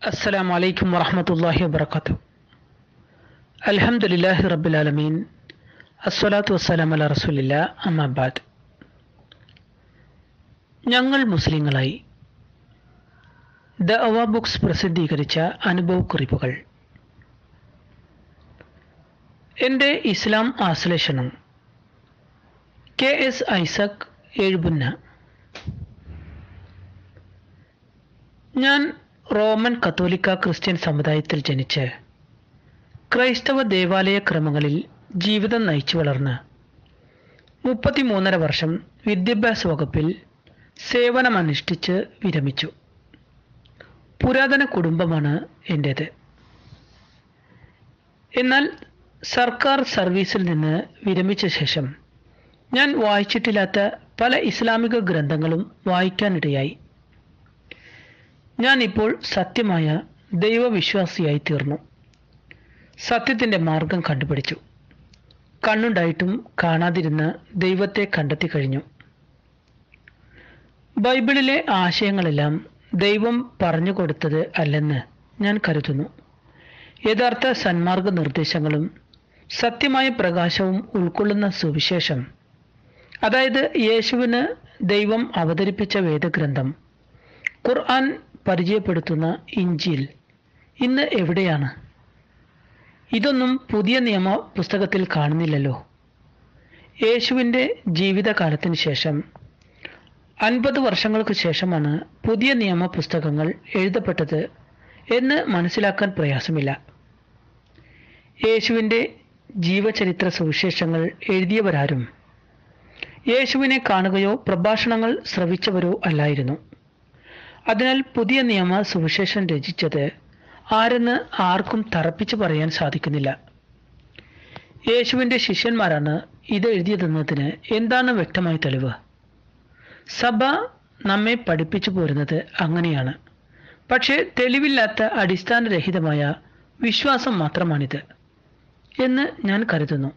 السلام عليكم ورحمة الله وبركاته الحمد لله رب العالمين الصلاة والسلام على رسول الله أما بعد ഞങ്ങൾ മുസ്ലിങ്ങളായി ദ അവ ബുക്സ് പ്രസിദ്ധീകരിച്ച അനുഭവക്കുറിപ്പുകൾ എൻ്റെ ഇസ്ലാം ആശ്ലേഷണം കെ എസ് ഐസക് എഴുപുന്ന ഞാൻ റോമൻ കത്തോലിക്ക ക്രിസ്ത്യൻ സമുദായത്തിൽ ജനിച്ച് ക്രൈസ്തവ ദേവാലയ ക്രമങ്ങളിൽ ജീവിതം നയിച്ചു വളർന്ന് മുപ്പത്തിമൂന്നര വർഷം വിദ്യാഭ്യാസ വകുപ്പിൽ സേവനമനുഷ്ഠിച്ച് വിരമിച്ചു പുരാതന കുടുംബമാണ് എൻ്റേത് എന്നാൽ സർക്കാർ സർവീസിൽ നിന്ന് വിരമിച്ച ശേഷം ഞാൻ വായിച്ചിട്ടില്ലാത്ത പല ഇസ്ലാമിക ഗ്രന്ഥങ്ങളും വായിക്കാനിടയായി ഞാൻ ഇപ്പോൾ സത്യമായ ദൈവവിശ്വാസിയായി തീർന്നു സത്യത്തിൻ്റെ മാർഗം കണ്ടുപിടിച്ചു കണ്ണുണ്ടായിട്ടും കാണാതിരുന്ന ദൈവത്തെ കണ്ടെത്തി കഴിഞ്ഞു ബൈബിളിലെ ആശയങ്ങളെല്ലാം ദൈവം പറഞ്ഞു കൊടുത്തത് അല്ലെന്ന് ഞാൻ കരുതുന്നു യഥാർത്ഥ സന്മാർഗ നിർദ്ദേശങ്ങളും സത്യമായ പ്രകാശവും ഉൾക്കൊള്ളുന്ന സുവിശേഷം അതായത് യേശുവിന് ദൈവം അവതരിപ്പിച്ച വേദഗ്രന്ഥം ഖുർആൻ പരിചയപ്പെടുത്തുന്ന ഇഞ്ചിൽ ഇന്ന് എവിടെയാണ് ഇതൊന്നും പുതിയ നിയമ പുസ്തകത്തിൽ കാണുന്നില്ലല്ലോ യേശുവിൻ്റെ ജീവിതകാലത്തിന് ശേഷം അൻപത് വർഷങ്ങൾക്ക് ശേഷമാണ് പുതിയ നിയമ പുസ്തകങ്ങൾ എഴുതപ്പെട്ടത് എന്ന് മനസ്സിലാക്കാൻ പ്രയാസമില്ല യേശുവിൻ്റെ ജീവചരിത്ര സുവിശേഷങ്ങൾ എഴുതിയവരാരും യേശുവിനെ കാണുകയോ പ്രഭാഷണങ്ങൾ ശ്രവിച്ചവരോ അല്ലായിരുന്നു അതിനാൽ പുതിയ നിയമ സുവിശേഷം രചിച്ചത് ആരെന്ന് ആർക്കും തറപ്പിച്ചു പറയാൻ സാധിക്കുന്നില്ല യേശുവിൻ്റെ ശിഷ്യന്മാരാണ് ഇത് എഴുതിയതെന്നതിന് എന്താണ് വ്യക്തമായ തെളിവ് സഭ നമ്മെ പഠിപ്പിച്ചു പോരുന്നത് അങ്ങനെയാണ് പക്ഷേ തെളിവില്ലാത്ത അടിസ്ഥാനരഹിതമായ വിശ്വാസം മാത്രമാണിത് എന്ന് ഞാൻ കരുതുന്നു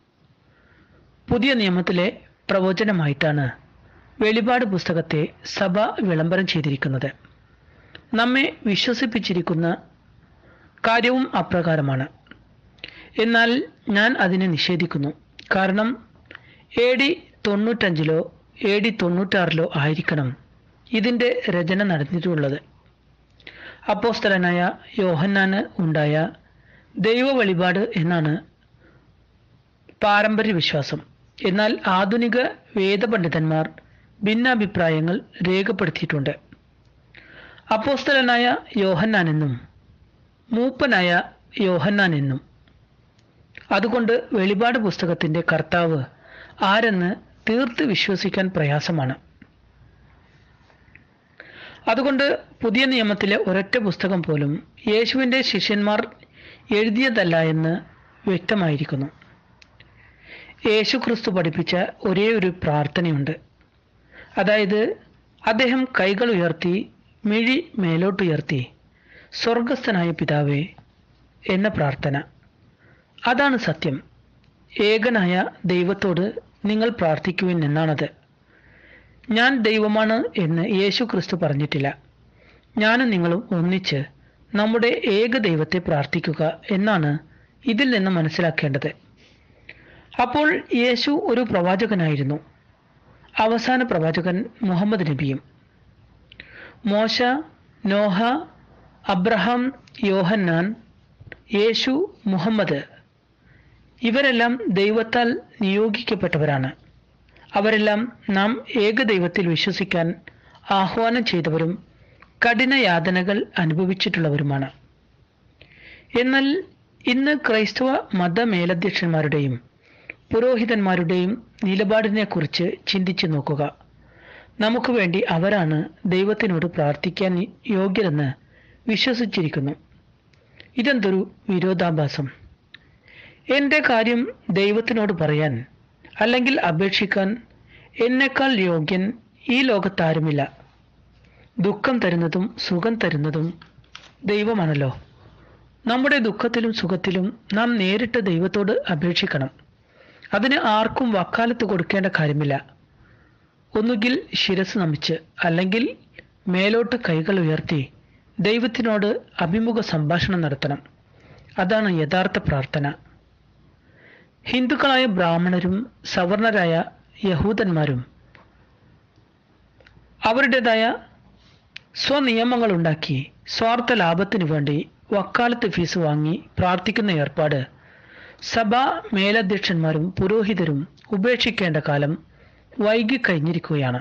പുതിയ നിയമത്തിലെ പ്രവചനമായിട്ടാണ് വെളിപാട് പുസ്തകത്തെ സഭ വിളംബരം ചെയ്തിരിക്കുന്നത് നമ്മെ വിശ്വസിപ്പിച്ചിരിക്കുന്ന കാര്യവും അപ്രകാരമാണ് എന്നാൽ ഞാൻ അതിനെ നിഷേധിക്കുന്നു കാരണം എ ഡി തൊണ്ണൂറ്റഞ്ചിലോ എ ഡി തൊണ്ണൂറ്റാറിലോ ആയിരിക്കണം ഇതിൻ്റെ രചന നടന്നിട്ടുള്ളത് അപ്പോസ്തലനായ യോഹന്നാന് ഉണ്ടായ ദൈവ വെളിപാട് എന്നാണ് പാരമ്പര്യ വിശ്വാസം എന്നാൽ ആധുനിക വേദപണ്ഡിതന്മാർ ഭിന്നാഭിപ്രായങ്ങൾ രേഖപ്പെടുത്തിയിട്ടുണ്ട് അപ്പോസ്തലനായ യോഹന്നാൻ എന്നും മൂപ്പനായ യോഹന്നാൻ എന്നും അതുകൊണ്ട് വെളിപാട് പുസ്തകത്തിൻ്റെ കർത്താവ് ആരെന്ന് തീർത്ത് വിശ്വസിക്കാൻ പ്രയാസമാണ് അതുകൊണ്ട് പുതിയ നിയമത്തിലെ ഒരൊറ്റ പുസ്തകം പോലും യേശുവിൻ്റെ ശിഷ്യന്മാർ എഴുതിയതല്ല എന്ന് വ്യക്തമായിരിക്കുന്നു യേശു ക്രിസ്തു പഠിപ്പിച്ച ഒരേ ഒരു പ്രാർത്ഥനയുണ്ട് അതായത് അദ്ദേഹം കൈകൾ ഉയർത്തി മിഴി മേലോട്ടുയർത്തി സ്വർഗസ്ഥനായ പിതാവേ എന്ന പ്രാർത്ഥന അതാണ് സത്യം ഏകനായ ദൈവത്തോട് നിങ്ങൾ പ്രാർത്ഥിക്കുവിൻ എന്നാണത് ഞാൻ ദൈവമാണ് എന്ന് യേശു ക്രിസ്തു പറഞ്ഞിട്ടില്ല ഞാനും നിങ്ങളും ഒന്നിച്ച് നമ്മുടെ ഏക ദൈവത്തെ പ്രാർത്ഥിക്കുക എന്നാണ് ഇതിൽ നിന്ന് മനസ്സിലാക്കേണ്ടത് അപ്പോൾ യേശു ഒരു പ്രവാചകനായിരുന്നു അവസാന പ്രവാചകൻ മുഹമ്മദ് നബിയും മോശ നോഹ അബ്രഹാം യോഹന്നാൻ യേശു മുഹമ്മദ് ഇവരെല്ലാം ദൈവത്താൽ നിയോഗിക്കപ്പെട്ടവരാണ് അവരെല്ലാം നാം ഏകദൈവത്തിൽ വിശ്വസിക്കാൻ ആഹ്വാനം ചെയ്തവരും കഠിന യാതനകൾ അനുഭവിച്ചിട്ടുള്ളവരുമാണ് എന്നാൽ ഇന്ന് ക്രൈസ്തവ മതമേലധ്യക്ഷന്മാരുടെയും പുരോഹിതന്മാരുടെയും നിലപാടിനെക്കുറിച്ച് ചിന്തിച്ചു നോക്കുക നമുക്ക് വേണ്ടി അവരാണ് ദൈവത്തിനോട് പ്രാർത്ഥിക്കാൻ യോഗ്യരെന്ന് വിശ്വസിച്ചിരിക്കുന്നു ഇതെന്തൊരു വിരോധാഭാസം എൻ്റെ കാര്യം ദൈവത്തിനോട് പറയാൻ അല്ലെങ്കിൽ അപേക്ഷിക്കാൻ എന്നെക്കാൾ യോഗ്യൻ ഈ ലോകത്താരുമില്ല ദുഃഖം തരുന്നതും സുഖം തരുന്നതും ദൈവമാണല്ലോ നമ്മുടെ ദുഃഖത്തിലും സുഖത്തിലും നാം നേരിട്ട് ദൈവത്തോട് അപേക്ഷിക്കണം അതിന് ആർക്കും വക്കാലത്ത് കൊടുക്കേണ്ട കാര്യമില്ല ഒന്നുകിൽ ശിരസ് നമിച്ച് അല്ലെങ്കിൽ മേലോട്ട് കൈകൾ ഉയർത്തി ദൈവത്തിനോട് അഭിമുഖ സംഭാഷണം നടത്തണം അതാണ് യഥാർത്ഥ പ്രാർത്ഥന ഹിന്ദുക്കളായ ബ്രാഹ്മണരും സവർണരായ യഹൂദന്മാരും അവരുടേതായ സ്വനിയമങ്ങൾ ഉണ്ടാക്കി സ്വാർത്ഥ ലാഭത്തിനു വേണ്ടി വക്കാലത്ത് ഫീസ് വാങ്ങി പ്രാർത്ഥിക്കുന്ന ഏർപ്പാട് സഭാ മേലധ്യക്ഷന്മാരും പുരോഹിതരും ഉപേക്ഷിക്കേണ്ട കാലം വൈകിക്കഴിഞ്ഞിരിക്കുകയാണ്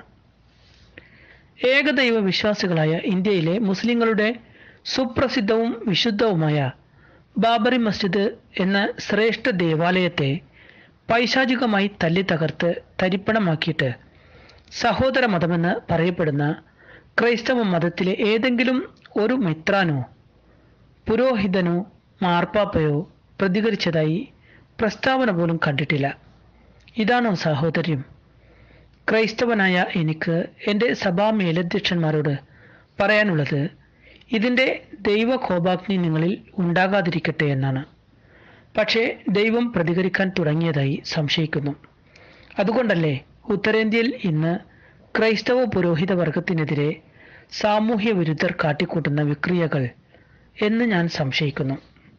ഏകദൈവ വിശ്വാസികളായ ഇന്ത്യയിലെ മുസ്ലിങ്ങളുടെ സുപ്രസിദ്ധവും വിശുദ്ധവുമായ ബാബറി മസ്ജിദ് എന്ന ശ്രേഷ്ഠ ദേവാലയത്തെ പൈശാചികമായി തല്ലി തകർത്ത് തരിപ്പണമാക്കിയിട്ട് സഹോദര മതമെന്ന് പറയപ്പെടുന്ന ക്രൈസ്തവ മതത്തിലെ ഏതെങ്കിലും ഒരു മിത്രാനോ പുരോഹിതനോ മാർപ്പാപ്പയോ പ്രതികരിച്ചതായി പ്രസ്താവന പോലും കണ്ടിട്ടില്ല ഇതാണോ സാഹോദര്യം ക്രൈസ്തവനായ എനിക്ക് എൻ്റെ സഭാ മേലധ്യക്ഷന്മാരോട് പറയാനുള്ളത് ഇതിൻ്റെ ദൈവകോപാഗ്നി നിങ്ങളിൽ ഉണ്ടാകാതിരിക്കട്ടെ എന്നാണ് പക്ഷേ ദൈവം പ്രതികരിക്കാൻ തുടങ്ങിയതായി സംശയിക്കുന്നു അതുകൊണ്ടല്ലേ ഉത്തരേന്ത്യയിൽ ഇന്ന് ക്രൈസ്തവ പുരോഹിത വർഗത്തിനെതിരെ സാമൂഹ്യ വിരുദ്ധർ കാട്ടിക്കൂട്ടുന്ന വിക്രിയകൾ എന്ന് ഞാൻ സംശയിക്കുന്നു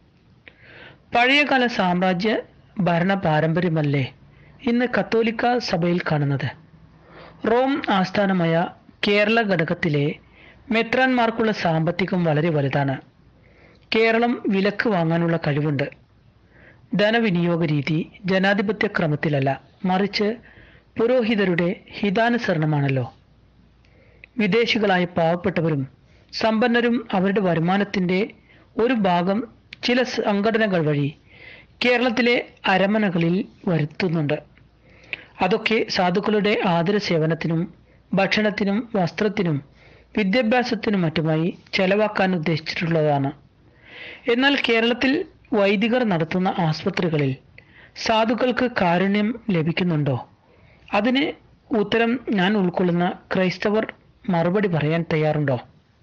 പഴയകാല സാമ്രാജ്യ ഭരണ പാരമ്പര്യമല്ലേ ഇന്ന് കത്തോലിക്ക സഭയിൽ കാണുന്നത് റോം ആസ്ഥാനമായ കേരള ഘടകത്തിലെ മെത്രാന്മാർക്കുള്ള സാമ്പത്തികം വളരെ വലുതാണ് കേരളം വിലക്ക് വാങ്ങാനുള്ള കഴിവുണ്ട് ധനവിനിയോഗ രീതി ജനാധിപത്യ ക്രമത്തിലല്ല മറിച്ച് പുരോഹിതരുടെ ഹിതാനുസരണമാണല്ലോ വിദേശികളായ പാവപ്പെട്ടവരും സമ്പന്നരും അവരുടെ വരുമാനത്തിൻ്റെ ഒരു ഭാഗം ചില സംഘടനകൾ വഴി കേരളത്തിലെ അരമനകളിൽ വരുത്തുന്നുണ്ട് അതൊക്കെ സാധുക്കളുടെ ആദര സേവനത്തിനും ഭക്ഷണത്തിനും വസ്ത്രത്തിനും വിദ്യാഭ്യാസത്തിനും മറ്റുമായി ചെലവാക്കാൻ ഉദ്ദേശിച്ചിട്ടുള്ളതാണ് എന്നാൽ കേരളത്തിൽ വൈദികർ നടത്തുന്ന ആസ്പത്രികളിൽ സാധുക്കൾക്ക് കാരുണ്യം ലഭിക്കുന്നുണ്ടോ അതിന് ഉത്തരം ഞാൻ ഉൾക്കൊള്ളുന്ന ക്രൈസ്തവർ മറുപടി പറയാൻ തയ്യാറുണ്ടോ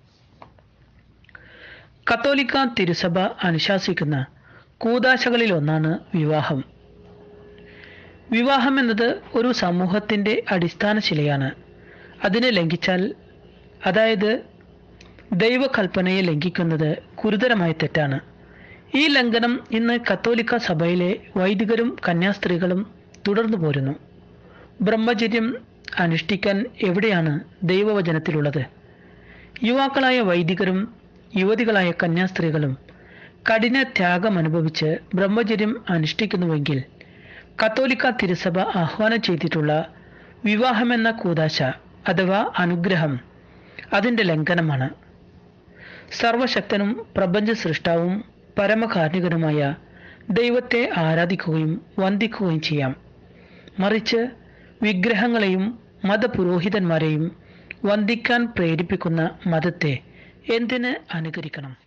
കത്തോലിക്ക തിരുസഭ അനുശാസിക്കുന്ന കൂതാശകളിൽ ഒന്നാണ് വിവാഹം വിവാഹം എന്നത് ഒരു സമൂഹത്തിൻ്റെ അടിസ്ഥാന ശിലയാണ് അതിനെ ലംഘിച്ചാൽ അതായത് ദൈവകൽപ്പനയെ ലംഘിക്കുന്നത് ഗുരുതരമായ തെറ്റാണ് ഈ ലംഘനം ഇന്ന് കത്തോലിക്ക സഭയിലെ വൈദികരും കന്യാസ്ത്രീകളും തുടർന്നു പോരുന്നു ബ്രഹ്മചര്യം അനുഷ്ഠിക്കാൻ എവിടെയാണ് ദൈവവചനത്തിലുള്ളത് യുവാക്കളായ വൈദികരും യുവതികളായ കന്യാസ്ത്രീകളും കഠിന ത്യാഗം അനുഭവിച്ച് ബ്രഹ്മചര്യം അനുഷ്ഠിക്കുന്നുവെങ്കിൽ കത്തോലിക്ക തിരുസഭ ആഹ്വാനം ചെയ്തിട്ടുള്ള വിവാഹമെന്ന കൂതാശ അഥവാ അനുഗ്രഹം അതിൻ്റെ ലംഘനമാണ് സർവശക്തനും പ്രപഞ്ച സൃഷ്ടാവും പരമകാരുണികനുമായ ദൈവത്തെ ആരാധിക്കുകയും വന്ദിക്കുകയും ചെയ്യാം മറിച്ച് വിഗ്രഹങ്ങളെയും മതപുരോഹിതന്മാരെയും വന്ദിക്കാൻ പ്രേരിപ്പിക്കുന്ന മതത്തെ എന്തിന് അനുകരിക്കണം